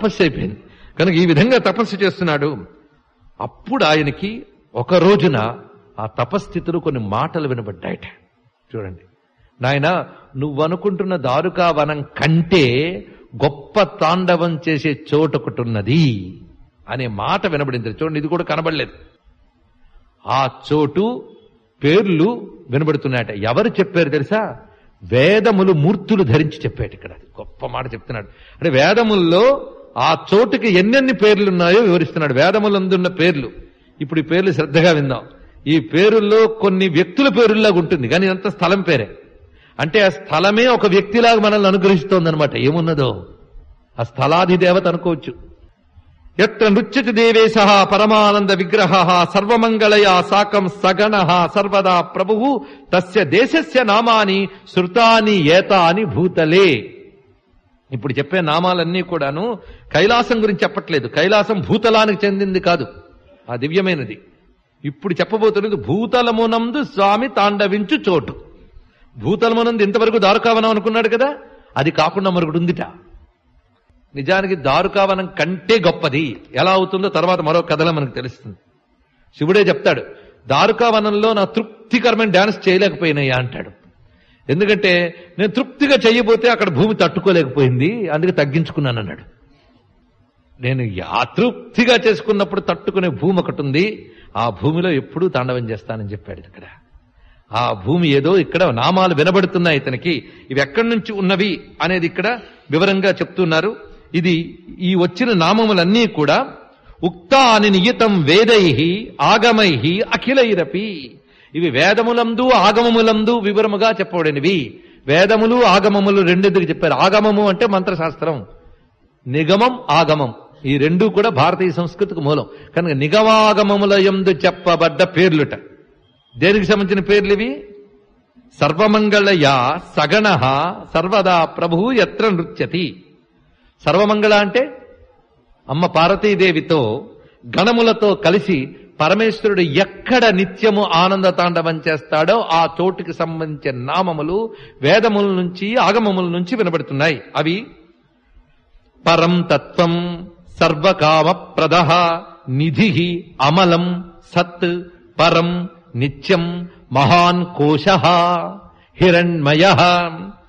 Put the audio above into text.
తపస్సు అయిపోయింది కనుక ఈ విధంగా తపస్సు చేస్తున్నాడు అప్పుడు ఆయనకి ఒక రోజున ఆ తపస్థితిలో కొన్ని మాటలు వినబడ్డాయట చూడండి నాయన నువ్వనుకుంటున్న దారుకా వనం కంటే గొప్ప తాండవం చేసే చోటు ఒకటి ఉన్నది అనే మాట వినబడింది చూడండి ఇది కూడా కనబడలేదు ఆ చోటు పేర్లు వినబడుతున్నాయట ఎవరు చెప్పారు తెలుసా వేదములు మూర్తులు ధరించి చెప్పాడు ఇక్కడ అది గొప్ప మాట చెప్తున్నాడు అంటే వేదముల్లో ఆ చోటుకి ఎన్నెన్ని పేర్లు ఉన్నాయో వివరిస్తున్నాడు వేదములందున్న పేర్లు ఇప్పుడు ఈ పేర్లు శ్రద్ధగా విందాం ఈ పేరుల్లో కొన్ని వ్యక్తుల పేరుల్లాగా ఉంటుంది కానీ ఇదంతా స్థలం పేరే అంటే ఆ స్థలమే ఒక వ్యక్తిలాగా మనల్ని అనుగ్రహిస్తోందనమాట ఏమున్నదో ఆ స్థలాది దేవత అనుకోవచ్చు ఎత్ర నృత్యతి దేవేశ పరమానంద విగ్రహ సర్వమంగళయా సాకం సగణ సర్వదా ప్రభు తస్య దేశస్య నామాని శృతాని ఏతాని భూతలే ఇప్పుడు చెప్పే నామాలన్నీ కూడాను కైలాసం గురించి చెప్పట్లేదు కైలాసం భూతలానికి చెందింది కాదు ఆ దివ్యమైనది ఇప్పుడు చెప్పబోతున్నది భూతలమునందు స్వామి తాండవించు చోటు భూతలమునందు ఇంతవరకు దారుకావనం అనుకున్నాడు కదా అది కాకుండా మరొకటి ఉందిట నిజానికి దారుకావనం కంటే గొప్పది ఎలా అవుతుందో తర్వాత మరో కథలో మనకు తెలుస్తుంది శివుడే చెప్తాడు దారుకావనంలో నా తృప్తికరమైన డాన్స్ చేయలేకపోయినాయా అంటాడు ఎందుకంటే నేను తృప్తిగా చెయ్యబోతే అక్కడ భూమి తట్టుకోలేకపోయింది అందుకే తగ్గించుకున్నాను అన్నాడు నేను యాతృప్తిగా చేసుకున్నప్పుడు తట్టుకునే భూమి ఒకటి ఉంది ఆ భూమిలో ఎప్పుడూ తాండవం చేస్తానని చెప్పాడు ఇక్కడ ఆ భూమి ఏదో ఇక్కడ నామాలు వినబడుతున్నాయి ఇతనికి ఇవి ఎక్కడి నుంచి ఉన్నవి అనేది ఇక్కడ వివరంగా చెప్తున్నారు ఇది ఈ వచ్చిన నామములన్నీ కూడా ఉక్తాని నియతం వేదై ఆగమై అఖిలైరపి ఇవి వేదములందు ఆగమములందు వివరముగా చెప్పబడినవి వేదములు ఆగమములు రెండెందుకు చెప్పారు ఆగమము అంటే మంత్రశాస్త్రం నిగమం ఆగమం ఈ రెండు కూడా భారతీయ సంస్కృతికి మూలం కనుక నిగమాగమముల యందు చెప్పబడ్డ పేర్లుట దేనికి సంబంధించిన పేర్లు ఇవి సర్వమంగళయ సగణ సర్వదా ప్రభు ఎత్ర నృత్యతి సర్వమంగళ అంటే అమ్మ పార్వతీదేవితో గణములతో కలిసి పరమేశ్వరుడు ఎక్కడ నిత్యము ఆనంద తాండవం చేస్తాడో ఆ చోటుకి సంబంధించిన నామములు వేదముల నుంచి ఆగమముల నుంచి వినబడుతున్నాయి అవి పరం తత్వం సర్వకామ ప్రద నిధి అమలం సత్ పరం నిత్యం మహాన్ కోశ హిరణ్మయ